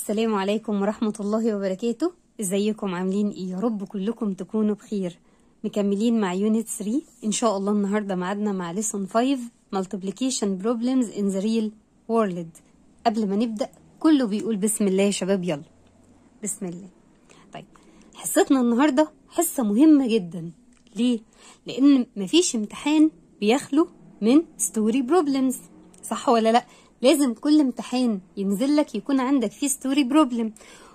السلام عليكم ورحمة الله وبركاته ازيكم عاملين ايه يا رب كلكم تكونوا بخير مكملين مع يونت 3 ان شاء الله النهاردة معادنا مع ليسون 5 multiplication problems in the real world قبل ما نبدأ كله بيقول بسم الله يا شباب يلا بسم الله طيب حصتنا النهاردة حصة مهمة جدا ليه؟ لأن مفيش امتحان بيخلو من ستوري بروبلمز صح ولا لأ؟ لازم كل امتحان ينزل لك يكون عندك فيه ستوري بروبلم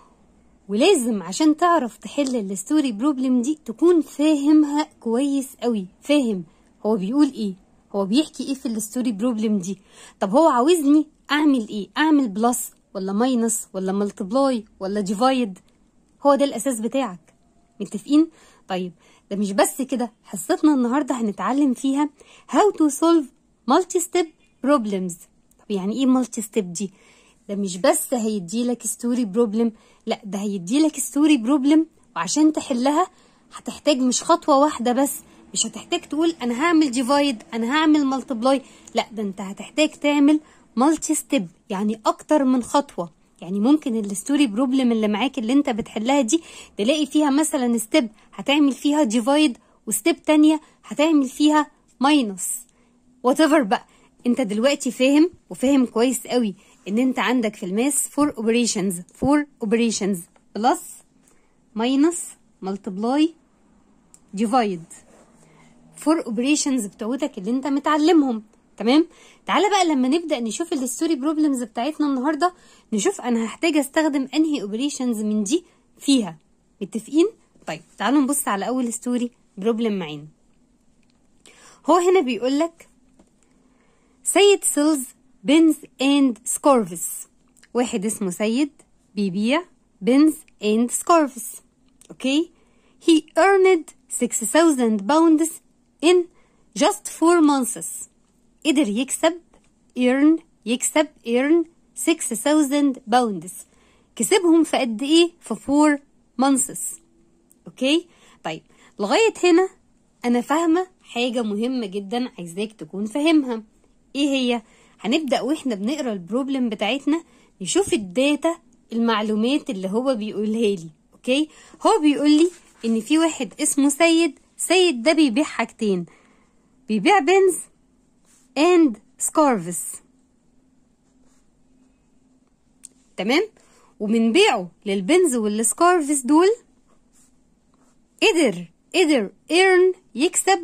ولازم عشان تعرف تحل الستوري بروبلم دي تكون فاهمها كويس قوي فاهم هو بيقول ايه هو بيحكي ايه في الستوري بروبلم دي طب هو عاوزني اعمل ايه اعمل بلس ولا ماينس ولا ملتبلاي ولا ديفايد هو ده الاساس بتاعك متفقين طيب ده مش بس كده حصتنا النهارده هنتعلم فيها how to solve multi step problems طب يعني ايه مالتي ستيب دي ده مش بس هيديلك ستوري بروبلم لا ده هيديلك ستوري بروبلم وعشان تحلها هتحتاج مش خطوه واحده بس مش هتحتاج تقول انا هعمل ديفايد انا هعمل ملتبلاي لا ده انت هتحتاج تعمل مالتي ستيب يعني اكتر من خطوه يعني ممكن الستوري بروبلم اللي معاك اللي انت بتحلها دي تلاقي فيها مثلا ستيب هتعمل فيها ديفايد وستيب تانية هتعمل فيها ماينس وات بقى انت دلوقتي فاهم وفاهم كويس قوي ان انت عندك في الماس فور اوبريشنز فور اوبريشنز بلس ماينس ملتبلاي ديفايد فور اوبريشنز بتوعتك اللي انت متعلمهم تمام تعالى بقى لما نبدا نشوف الستوري بروبلمز بتاعتنا النهارده نشوف انا هحتاج استخدم انهي اوبريشنز من دي فيها متفقين طيب تعالوا نبص على اول ستوري بروبلم معانا هو هنا بيقول لك سيد سيلز بنز اند سكارفز واحد اسمه سيد بيبيع بنز اند سكارفز اوكي he earned 6000 pounds in just 4 months قدر يكسب earn يكسب earn 6000 pounds كسبهم في قد ايه في 4 months اوكي طيب لغايه هنا انا فاهمه حاجه مهمه جدا عايزاك تكون فاهمها ايه هي هنبدا واحنا بنقرا البروبلم بتاعتنا نشوف الداتا المعلومات اللي هو بيقولها لي اوكي هو بيقول لي ان في واحد اسمه سيد سيد ده بيبيع حاجتين بيبيع بنز اند سكارفز تمام ومن بيعه للبنز والسكارفز دول قدر قدر ايرن يكسب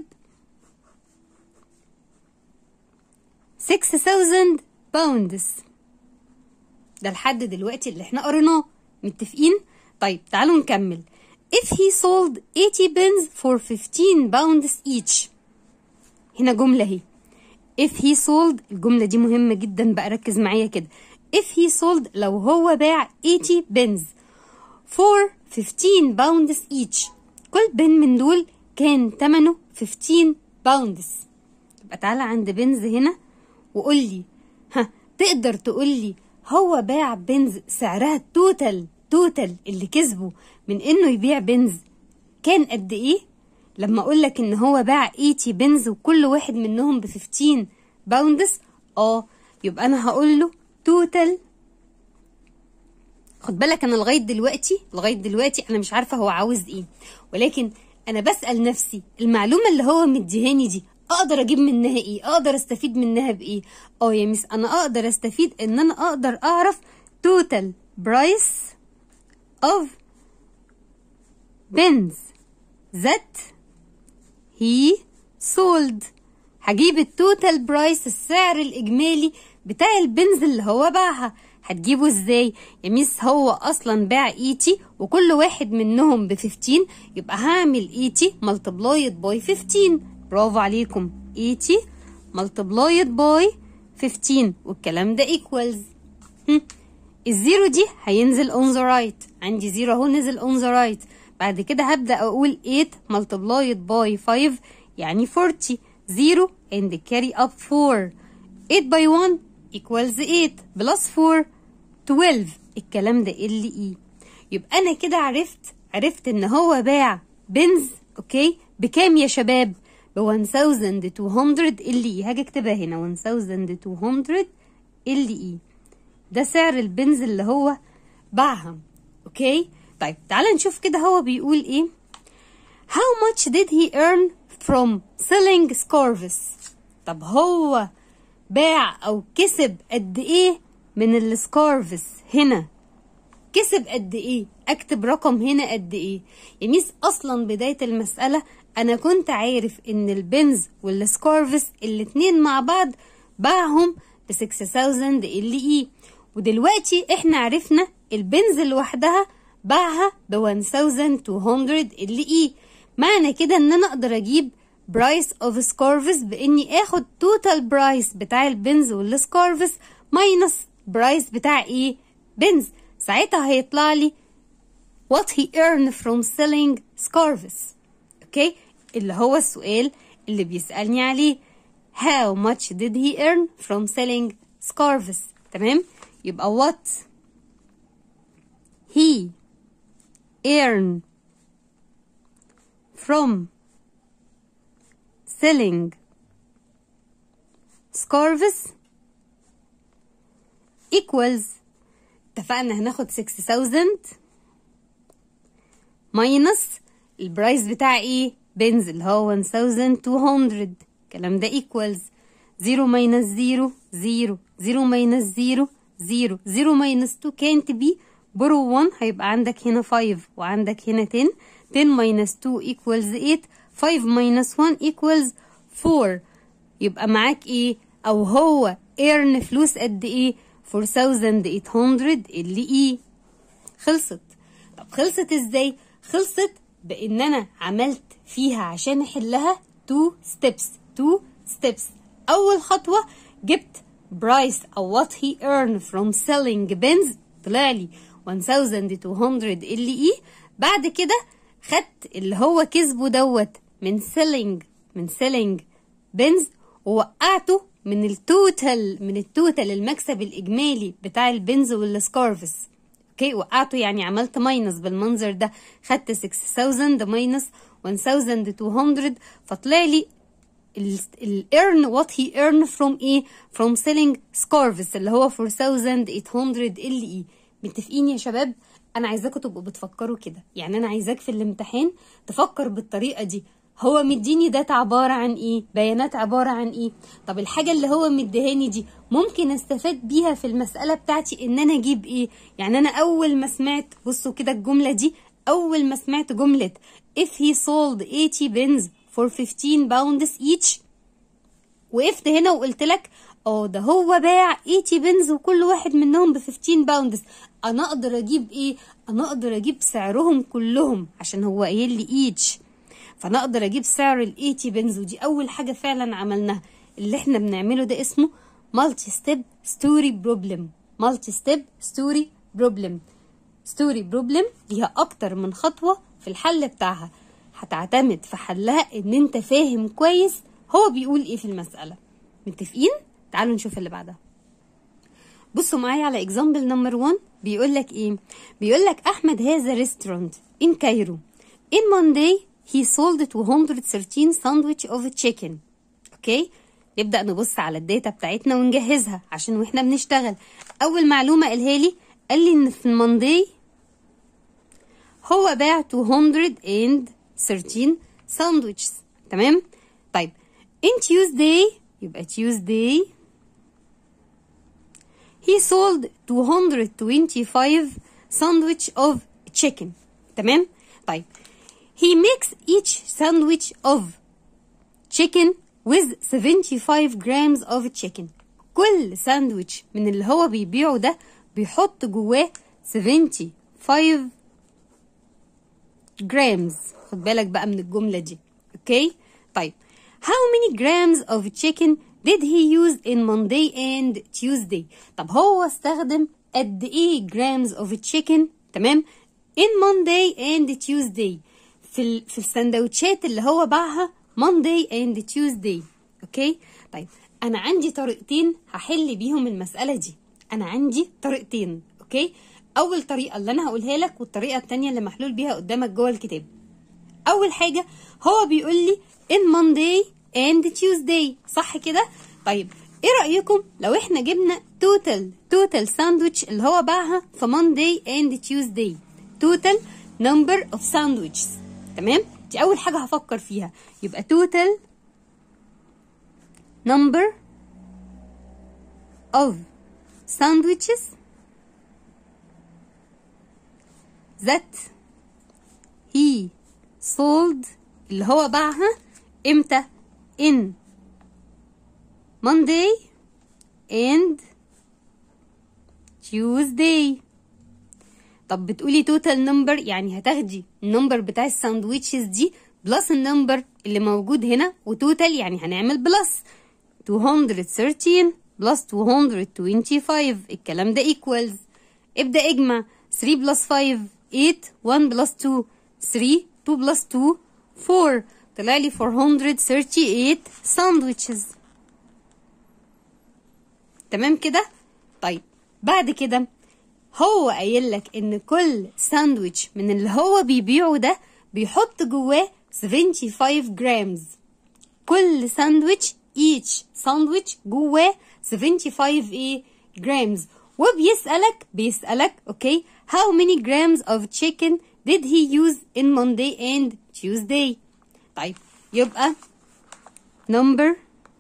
6000 باوندز ده لحد دلوقتي اللي احنا قريناه متفقين طيب تعالوا نكمل if he sold 80 pins for 15 pounds each هنا جملة اهي if he sold الجملة دي مهمة جدا بقى ركز معايا كده if he sold لو هو باع 80 pins for 15 pounds each كل بن من دول كان تمنه 15 باوندز يبقى تعالى عند بنز هنا وقول لي ها تقدر تقول لي هو باع بنز سعرها التوتال توتال اللي كسبه من انه يبيع بنز كان قد ايه لما اقول لك ان هو باع 80 بنز وكل واحد منهم ب 15 باوندز اه يبقى انا هقول له توتال خد بالك انا لغايه دلوقتي لغايه دلوقتي انا مش عارفه هو عاوز ايه ولكن انا بسال نفسي المعلومه اللي هو مديهاني دي اقدر اجيب منها ايه اقدر استفيد منها بايه اه يا ميس انا اقدر استفيد ان انا اقدر اعرف توتال برايس اوف بنز ذات هي سولد هجيب التوتال برايس السعر الاجمالي بتاع البنز اللي هو باعها هتجيبه ازاي يا ميس هو اصلا باع ايتي وكل واحد منهم ب 15 يبقى هعمل ايتي ملتبلايد باي 15 برافو عليكم 80 ملتبلايد باي 15 والكلام ده ايكوالز الزيرو دي هينزل اون ذا رايت عندي زيرو اهو نزل اون ذا رايت بعد كده هبدا اقول 8 ملتبلايد باي 5 يعني 40 0 and carry up 4 8 by 1 equals 8 plus 4 12 الكلام ده ال اي يبقى انا كده عرفت عرفت ان هو باع بنز اوكي بكام يا شباب ب 1200 ال اي هاجي اكتبها هنا 1200 ال اي ده سعر البنز اللي هو باعها اوكي طيب تعال نشوف كده هو بيقول ايه how much did he earn from selling scarves طب هو باع او كسب قد ايه من السكارفز هنا كسب قد ايه اكتب رقم هنا قد ايه يا ميس اصلا بدايه المساله انا كنت عارف ان البنز والسكارفز الاتنين مع بعض باعهم ب 6000 ال اي ودلوقتي احنا عرفنا البنز لوحدها باعها ب 1200 ال اي معنى كده ان انا اقدر اجيب برايس اوف سكارفز باني اخد توتال برايس بتاع البنز والسكارفز ماينس برايس بتاع ايه بنز ساعتها هيطلع لي what he earned from selling scarves اوكي اللي هو السؤال اللي بيسألني عليه how much did he earn from selling scarves تمام يبقى what he earned from selling scarves equals اتفقنا هناخد 6000 ماينس البرايس بتاع ايه بنز اللي هو 1200 الكلام ده equals 0 minus 0 0 0 minus 0 0 0 minus 2 can't be borrow 1 هيبقى عندك هنا 5 وعندك هنا 10 10 minus 2 equals 8 5 minus 1 equals 4 يبقى معاك ايه او هو earn فلوس قد ايه 4800 اللي ايه خلصت طب خلصت ازاي خلصت بان انا عملت فيها عشان احلها 2 steps 2 steps اول خطوه جبت برايس او what he earned from selling bins طلع لي 1200 اللي ايه بعد كده خدت اللي هو كسبه دوت من selling من selling بنز ووقعته من التوتال من التوتال المكسب الاجمالي بتاع البنز والسكارفز اوكي وقعته يعني عملت ماينس بالمنظر ده خدت 6000 ماينس 1200 فطلع لي الايرن وات هي ايرن فروم ايه فروم سيلينج سكارفز اللي هو 4800 ال اي متفقين يا شباب انا عايزاكم تبقوا بتفكروا كده يعني انا عايزاك في الامتحان تفكر بالطريقه دي هو مديني داتا عبارة عن ايه بيانات عبارة عن ايه طب الحاجة اللي هو مديهاني دي ممكن استفاد بيها في المسألة بتاعتي ان انا اجيب ايه يعني انا اول ما سمعت بصوا كده الجملة دي اول ما سمعت جملة if he sold 80 bins for 15 pounds each وقفت هنا وقلت لك اه ده هو باع 80 بنز وكل واحد منهم ب 15 باوندز انا اقدر اجيب ايه انا اقدر اجيب سعرهم كلهم عشان هو قايل لي ايتش فانا اقدر اجيب سعر ال 80 بنز ودي اول حاجه فعلا عملناها اللي احنا بنعمله ده اسمه مالتي ستيب ستوري بروبلم مالتي ستيب ستوري بروبلم ستوري بروبلم ليها اكتر من خطوه في الحل بتاعها هتعتمد في حلها ان انت فاهم كويس هو بيقول ايه في المساله متفقين تعالوا نشوف اللي بعدها بصوا معايا على اكزامبل نمبر 1 بيقول لك ايه بيقول لك احمد هذا ريستورانت ان كايرو in Monday he sold 213 sandwich of chicken اوكي نبدا نبص على الداتا بتاعتنا ونجهزها عشان واحنا بنشتغل اول معلومه قالها لي قال لي ان في الماندي هو باع 213 ساندويتشز تمام طيب in Tuesday يبقى Tuesday he sold 225 sandwich of chicken تمام طيب he makes each sandwich of chicken with 75 grams of chicken كل ساندويتش من اللي هو بيبيعه ده بيحط جواه 75 جرامز خد بالك بقى من الجملة دي اوكي طيب how many grams of chicken did he use in Monday and Tuesday طب هو استخدم قد ايه grams of chicken تمام in Monday and Tuesday في ال... في السندوتشات اللي هو باعها Monday and Tuesday اوكي طيب انا عندي طريقتين هحل بيهم المسألة دي انا عندي طريقتين اوكي اول طريقة اللي انا هقولها لك والطريقة التانية اللي محلول بيها قدامك جوه الكتاب اول حاجة هو بيقول لي in Monday and Tuesday صح كده طيب ايه رأيكم لو احنا جبنا توتال توتال ساندويتش اللي هو باعها في Monday and Tuesday توتال نمبر اوف ساندويتشز تمام دي اول حاجة هفكر فيها يبقى توتال number of sandwiches that he sold اللي هو باعها امتى in Monday and Tuesday طب بتقولي توتال نمبر يعني هتاخدي النمبر بتاع الساندويتشز دي بلس النمبر اللي موجود هنا وتوتال يعني هنعمل بلس 213 بلس 225 الكلام ده equals ابدأ اجمع 3 بلس 5 8 1 بلس 2 3 2 بلس 2 4 طلع لي 438 ساندويتشز تمام كده طيب بعد كده هو قايل لك ان كل ساندويتش من اللي هو بيبيعه ده بيحط جواه 75 جرامز كل ساندويتش each ساندويتش جواه 75 ايه جرامز وبيسألك بيسألك اوكي how many grams of chicken did he use in Monday and Tuesday طيب يبقى number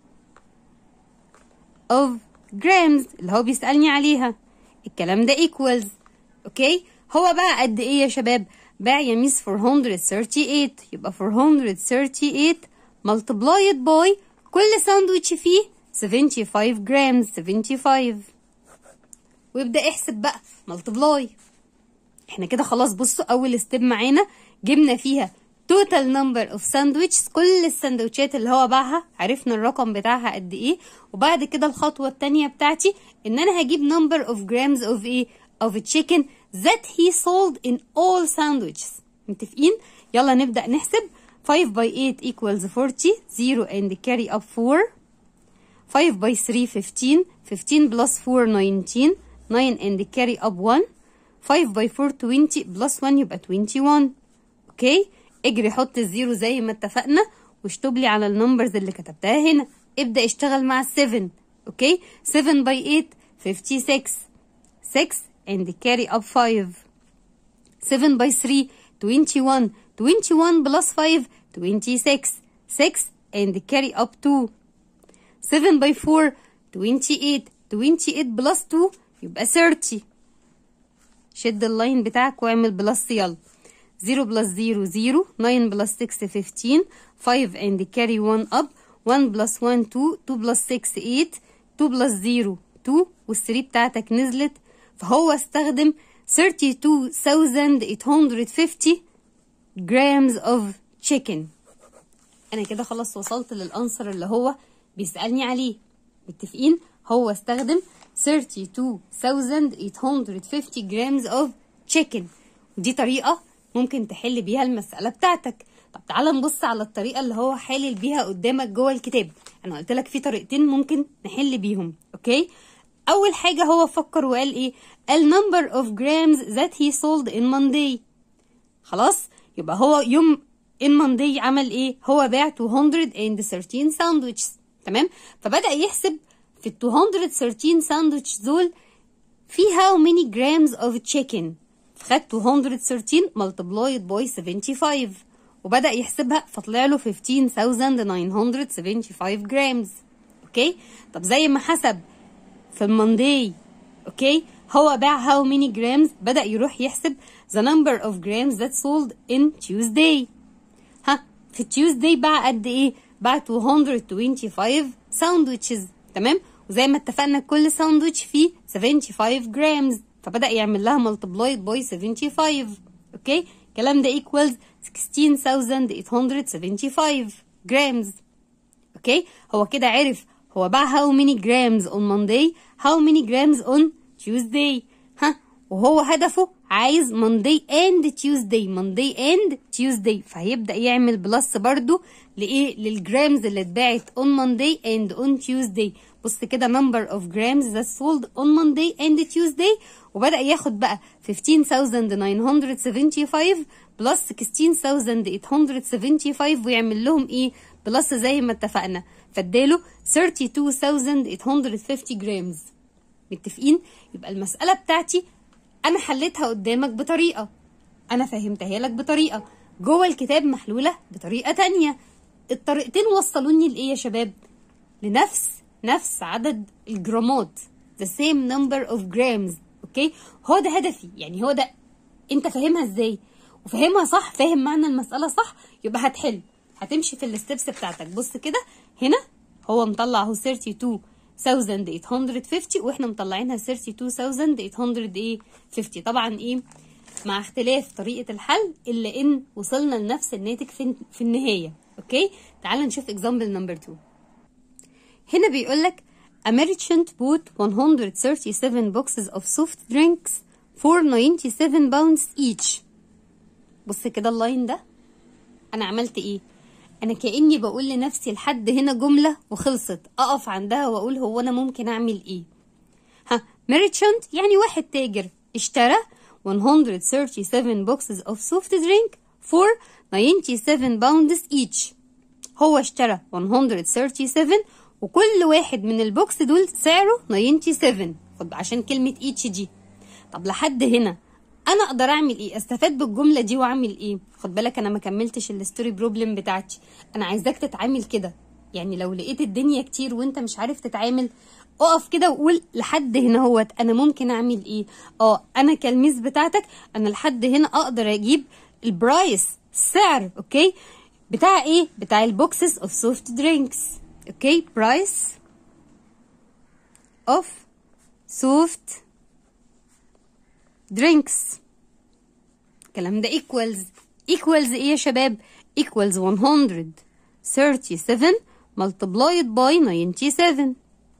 of grams اللي هو بيسألني عليها الكلام ده equals اوكي هو بقى قد ايه يا شباب باع يا ميس 438 يبقى 438 multiplied by كل ساندويتش فيه 75 جرام 75 وابدأ احسب بقى multiply احنا كده خلاص بصوا اول ستيب معانا جبنا فيها توتال نمبر اوف ساندويتشز كل السندوتشات اللي هو باعها عرفنا الرقم بتاعها قد ايه وبعد كده الخطوه الثانيه بتاعتي ان انا هجيب نمبر اوف جرامز اوف ايه اوف تشيكن that he sold in all sandwiches متفقين يلا نبدا نحسب 5 by 8 equals 40 0 and carry up 4 5 by 3 15 15 plus 4 19 9 and carry up 1 5 by 4 20 plus 1 يبقى 21 اوكي اجري حط الزيرو زي ما اتفقنا واشطب لي على النمبرز اللي كتبتها هنا ابدا اشتغل مع ال 7 اوكي 7 by 8 56 6 and carry up 5 7 by 3 21 21 plus 5 26 6 and carry up 2 7 by 4 28 28 plus 2 يبقى 30 شد اللاين بتاعك واعمل بلس يلا 0 بلس 0 0 9 بلس 6 15 5 and carry 1 up 1 بلس 1 2 2 بلس 6 8 2 بلس 0 2 وال3 بتاعتك نزلت فهو استخدم 32850 grams of chicken انا كده خلاص وصلت للانسر اللي هو بيسألني عليه متفقين هو استخدم 32850 grams of chicken دي طريقة ممكن تحل بيها المسألة بتاعتك طب تعالى نبص على الطريقة اللي هو حالل بيها قدامك جوه الكتاب انا قلت لك في طريقتين ممكن نحل بيهم اوكي اول حاجة هو فكر وقال ايه قال number of grams that he sold in Monday خلاص يبقى هو يوم in Monday عمل ايه هو باع 213 ساندويتشز تمام فبدأ يحسب في ال 213 ساندويتش دول في how many grams of chicken فخد 213 multiplied by 75 وبدأ يحسبها فطلع له 15975 جرامز اوكي طب زي ما حسب في الماندي اوكي هو باع how many grams بدأ يروح يحسب the number of grams that sold in Tuesday ها في Tuesday باع قد ايه باع 225 ساندويتشز تمام وزي ما اتفقنا كل ساندويتش فيه 75 جرامز فبدأ يعمل لها multiplied by 75 اوكي الكلام ده equals 16875 جرامز اوكي هو كده عرف هو باع how many grams on Monday how many grams on Tuesday ها وهو هدفه عايز Monday and Tuesday Monday and Tuesday فهيبدأ يعمل بلس برضو لإيه للجرامز اللي اتباعت on Monday and on Tuesday بص كده number of grams that sold on Monday and Tuesday وبدأ ياخد بقى 15975 بلس 16875 ويعمل لهم ايه بلس زي ما اتفقنا فاداله 32850 جرامز متفقين يبقى المسألة بتاعتي أنا حليتها قدامك بطريقة أنا فهمتها لك بطريقة جوه الكتاب محلولة بطريقة تانية الطريقتين وصلوني لإيه يا شباب؟ لنفس نفس عدد الجرامات the same number of grams اوكي هو ده هدفي يعني هو ده انت فاهمها ازاي وفاهمها صح فاهم معنى المسألة صح يبقى هتحل هتمشي في الستبس بتاعتك بص كده هنا هو مطلع اهو 32850 واحنا مطلعينها 32800 ايه 50 طبعا ايه مع اختلاف طريقة الحل إلا إن وصلنا لنفس الناتج في, في النهاية أوكي تعال نشوف example number 2 هنا بيقول لك A merchant bought 137 boxes of soft drinks for 97 pounds each بص كده اللاين ده أنا عملت إيه أنا كأني بقول لنفسي لحد هنا جملة وخلصت أقف عندها وأقول هو أنا ممكن أعمل إيه ها merchant يعني واحد تاجر اشترى 137 boxes of soft drink for 97 pounds each هو اشترى 137 وكل واحد من البوكس دول سعره 97 خد عشان كلمة each دي طب لحد هنا انا اقدر اعمل ايه استفاد بالجمله دي واعمل ايه خد بالك انا ما كملتش الستوري بروبلم بتاعتي انا عايزاك تتعامل كده يعني لو لقيت الدنيا كتير وانت مش عارف تتعامل اقف كده وقول لحد هنا هوت انا ممكن اعمل ايه اه انا كالميس بتاعتك انا لحد هنا اقدر اجيب البرايس السعر اوكي بتاع ايه بتاع البوكسز اوف سوفت درينكس اوكي برايس اوف سوفت درينكس الكلام ده equals equals ايه يا شباب equals 137 multiplied by 97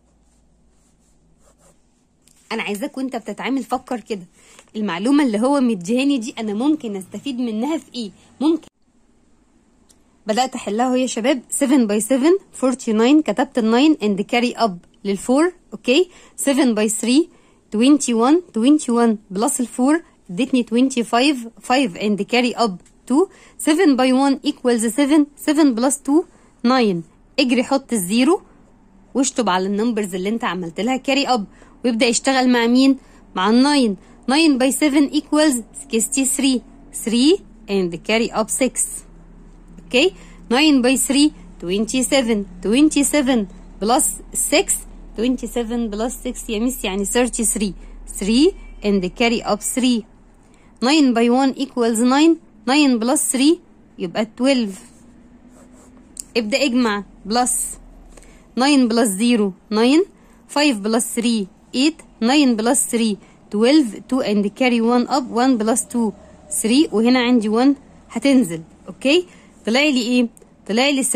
انا عايزاك وانت بتتعامل فكر كده المعلومه اللي هو مديهاني دي انا ممكن استفيد منها في ايه ممكن بدات احلها اهو يا شباب 7 باي 7 49 كتبت ال 9 and carry up لل 4 اوكي 7 باي 3 21 21 بلس ال 4 ادتني 25 5 and carry up 2 7 باي 1 equals 7 7 بلس 2 9 اجري حط الزيرو واشطب على النمبرز اللي انت عملت لها كاري اب ويبدا يشتغل مع مين مع ال 9 9 باي 7 equals 63 3 and carry up 6 اوكي 9 باي 3 27 27 بلس 6 27 بلس 6 يا ميس يعني 33 3 and carry up 3 9 باي 1 equals 9 9 بلس 3 يبقى 12 ابدأ اجمع بلس 9 بلس 0 9 5 بلس 3 8 9 بلس 3 12 2 and carry 1 up 1 بلس 2 3 وهنا عندي 1 هتنزل اوكي طلع لي ايه طلع لي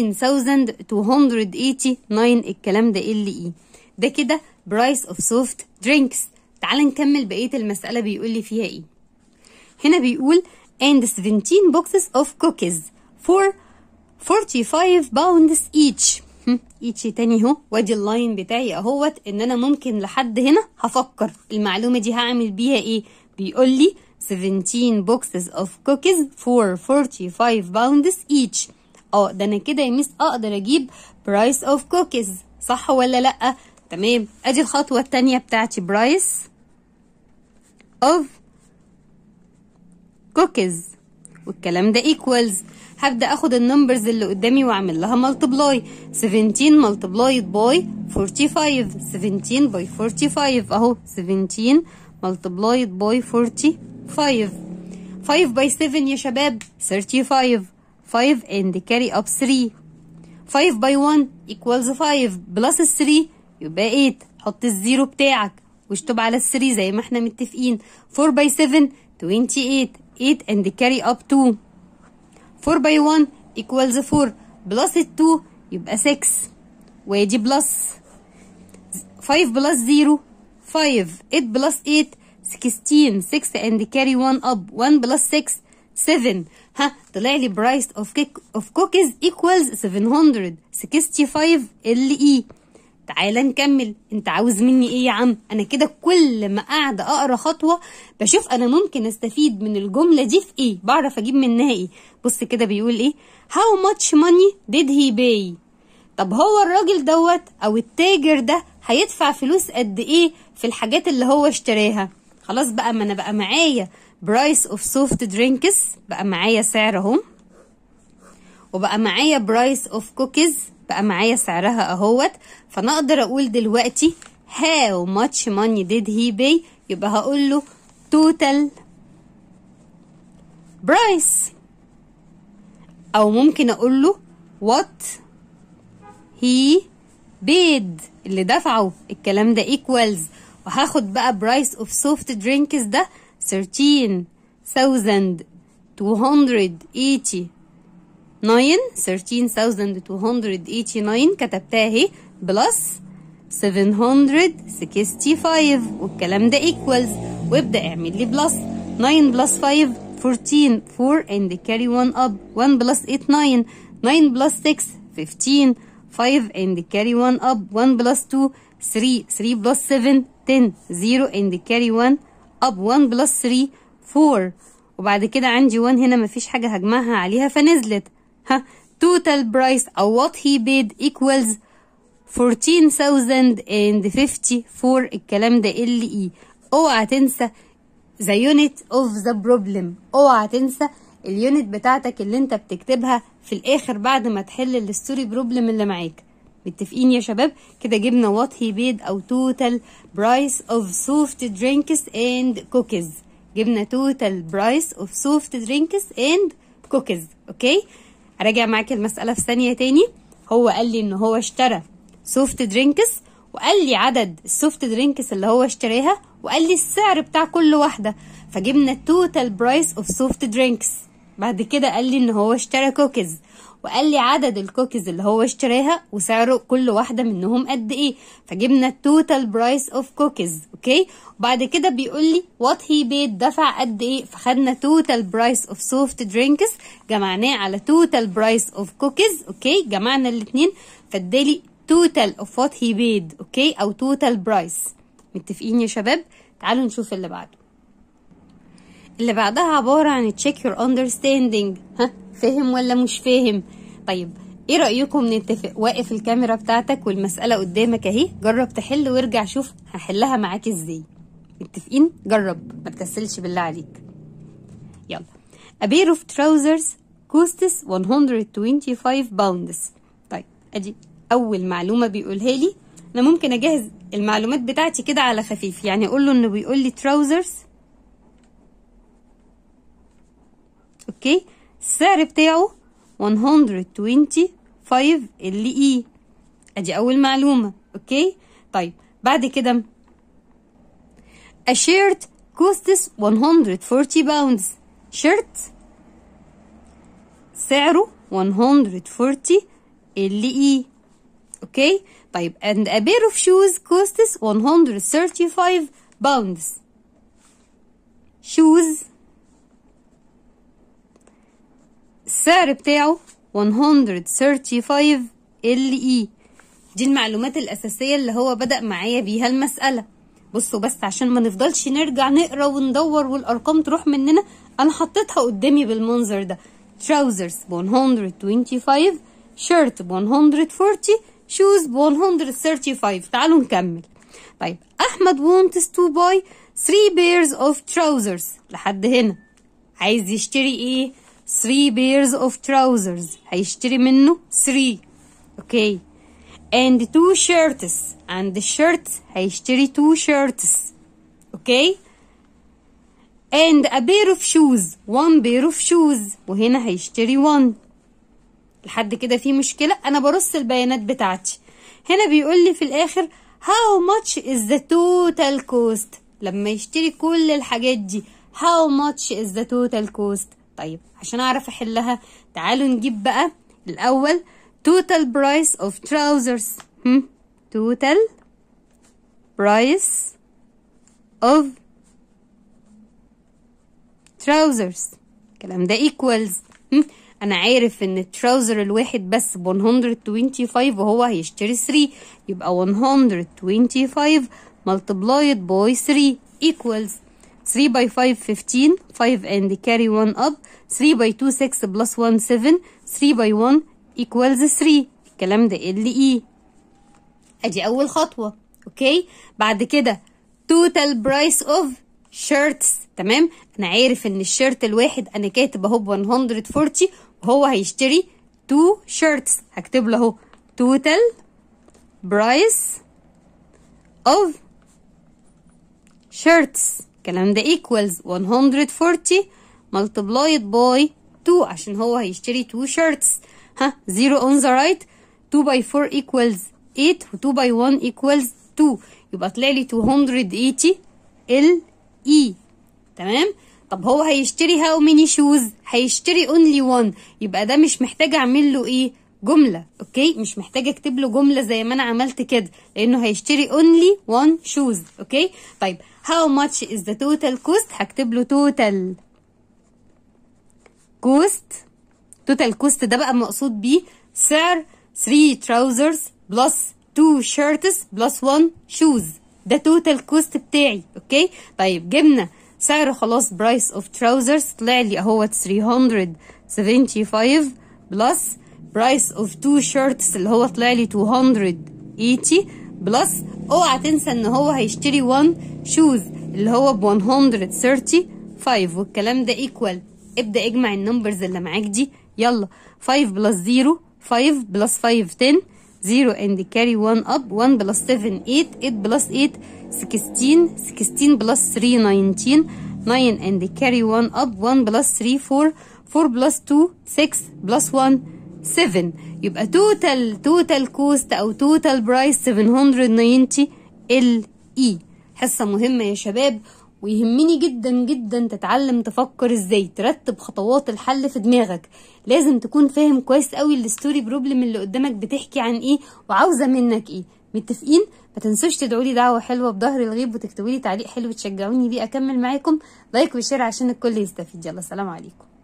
13289 الكلام ده ال اي ده كده برايس اوف سوفت درينكس تعال نكمل بقيه المساله بيقول لي فيها ايه هنا بيقول and 17 boxes of cookies for 45 pounds each ايتش تاني اهو وادي اللاين بتاعي اهوت ان انا ممكن لحد هنا هفكر المعلومه دي هعمل بيها ايه بيقول لي 17 boxes of cookies for 45 pounds each اه ده انا كده يا ميس اقدر اجيب price of cookies صح ولا لا تمام ادي الخطوه التانية بتاعتي price of cookies والكلام ده equals هبدا اخد النمبرز اللي قدامي واعمل لها ملتبلاي 17 ملتبلايد باي 45 17 باي 45 اهو 17 ملتبلايد باي 45 5 باي 7 يا شباب 35 5 and carry up 3 5 باي 1 equals 5 بلس 3 يبقى 8 حط الزيرو بتاعك واشطب على ال 3 زي ما احنا متفقين 4 باي 7 28 8 and carry up 2 4 باي 1 equals 4 بلس 2 يبقى 6 وادي بلس 5 بلس 0 5 8 بلس 8 16 6 and carry 1 up 1 بلس 6 7 ها طلع لي برايس اوف كيك اوف كوكيز equals 765 ال اي تعالى نكمل انت عاوز مني ايه يا عم انا كده كل ما قاعده اقرا خطوه بشوف انا ممكن استفيد من الجمله دي في ايه بعرف اجيب منها ايه بص كده بيقول ايه how much money did he pay طب هو الراجل دوت او التاجر ده هيدفع فلوس قد ايه في الحاجات اللي هو اشتراها خلاص بقى ما انا بقى معايا برايس اوف سوفت درينكس بقى معايا سعر اهو وبقى معايا برايس اوف كوكيز بقى معايا سعرها اهوت فانا اقدر اقول دلوقتي how much money did he pay يبقى هقول له total price او ممكن اقول له what he paid اللي دفعه الكلام ده equals وهاخد بقى price of soft drinks ده 13280 9 13289 كتبتها اهي بلس 765 والكلام ده equals وابدأ اعمل لي بلس 9 بلس 5 14 4 and carry 1 up 1 plus 8 9 9 plus 6 15 5 and carry 1 up 1 plus 2 3 3 plus 7 10 0 and carry 1 up 1 plus 3 4 وبعد كده عندي 1 هنا مفيش حاجة هجمعها عليها فنزلت ها total price أو what he paid equals 14,054 الكلام ده ال اي اوعى تنسى the unit of the problem اوعى تنسى اليونت بتاعتك اللي انت بتكتبها في الاخر بعد ما تحل الستوري بروبلم اللي معاك متفقين يا شباب كده جبنا what he paid او total price of soft drinks and cookies جبنا total price of soft drinks and cookies اوكي اراجع معاك المسألة في ثانية تاني هو قال لي ان هو اشترى سوفت درينكس وقال لي عدد السوفت درينكس اللي هو اشتراها وقال لي السعر بتاع كل واحدة فجبنا التوتال برايس اوف سوفت درينكس بعد كده قال لي ان هو اشترى كوكيز وقال لي عدد الكوكيز اللي هو اشتراها وسعره كل واحدة منهم قد ايه فجبنا التوتال برايس اوف كوكيز اوكي وبعد كده بيقول لي وات هي بيد دفع قد ايه فخدنا توتال برايس اوف سوفت درينكس جمعناه على توتال برايس اوف كوكيز اوكي جمعنا الاثنين فادالي توتال اوف وات هي بيد اوكي او توتال برايس متفقين يا شباب تعالوا نشوف اللي بعده اللي بعدها عبارة عن check your understanding ها فاهم ولا مش فاهم طيب ايه رأيكم نتفق واقف الكاميرا بتاعتك والمسألة قدامك اهي جرب تحل وارجع شوف هحلها معاك ازاي متفقين جرب ما تكسلش بالله عليك يلا a pair of trousers costs 125 pounds طيب ادي اول معلومة بيقولها لي انا ممكن اجهز المعلومات بتاعتي كده على خفيف يعني اقول له انه بيقول لي trousers اوكي السعر بتاعه 125 ال اي ادي اول معلومه اوكي طيب بعد كده a shirt costs 140 pounds شيرت سعره 140 ال اي اوكي طيب and a pair of shoes costs 135 pounds shoes السعر بتاعه 135 ال اي دي المعلومات الأساسية اللي هو بدأ معايا بيها المسألة بصوا بس عشان ما نفضلش نرجع نقرا وندور والأرقام تروح مننا أنا حطيتها قدامي بالمنظر ده trousers ب 125 شيرت ب 140 شوز ب 135 تعالوا نكمل طيب أحمد wants to buy 3 pairs of trousers لحد هنا عايز يشتري ايه 3 pairs of trousers هيشتري منه 3 اوكي and two shirts and the shirts هيشتري two shirts اوكي and a pair of shoes one pair of shoes وهنا هيشتري one لحد كده في مشكلة أنا برص البيانات بتاعتي هنا بيقول لي في الآخر how much is the total cost لما يشتري كل الحاجات دي how much is the total cost طيب عشان أعرف أحلها تعالوا نجيب بقى الأول total price of trousers هم؟ total price of trousers الكلام ده equals هم؟ انا عارف ان التراوزر الواحد بس ب 125 وهو هيشتري 3 يبقى 125 multiplied by 3 equals 3 by 5 15 5 and carry 1 up 3 by 2 6 plus 1 7 3 by 1 equals 3 الكلام ده ال اي ادي اول خطوه اوكي بعد كده total price of shirts تمام انا عارف ان الشيرت الواحد انا كاتب اهو ب 140 وهو هيشتري 2 shirts هكتب له اهو total price of shirts الكلام ده equals 140 multiplied by 2 عشان هو هيشتري 2 shirts ها 0 on the right 2 by 4 equals 8 و 2 by 1 equals 2 يبقى طلع لي 280 ال اي تمام طب هو هيشتري how many shoes هيشتري only one يبقى ده مش محتاج اعمل له ايه جملة اوكي مش محتاج اكتب له جملة زي ما انا عملت كده لانه هيشتري only one shoes اوكي طيب how much is the total cost هكتب له total cost total cost ده بقى مقصود بيه سعر 3 trousers plus 2 shirts plus 1 shoes ده total cost بتاعي اوكي طيب جبنا سعر خلاص price of trousers طلع لي اهوت 375 plus price of 2 shirts اللي هو طلع لي 280 بلس اوعى تنسى ان هو هيشتري 1 shoes اللي هو ب 135 والكلام ده equal ابدا اجمع النمبرز اللي معاك دي يلا 5 بلس 0 5 بلس 5 10 0 and carry 1 up 1 plus 7 8 8 plus 8 16 16 plus 3 19 9 and carry 1 up 1 plus 3 4 4 plus 2 6 plus 1 7 يبقى total total cost او total price 790 ال اي حصة مهمة يا شباب ويهمني جدا جدا تتعلم تفكر ازاي ترتب خطوات الحل في دماغك لازم تكون فاهم كويس قوي الستوري بروبلم اللي قدامك بتحكي عن ايه وعاوزه منك ايه متفقين ما تنسوش تدعوا لي دعوه حلوه بظهر الغيب وتكتبوا لي تعليق حلو تشجعوني بيه اكمل معاكم لايك وشير عشان الكل يستفيد يلا سلام عليكم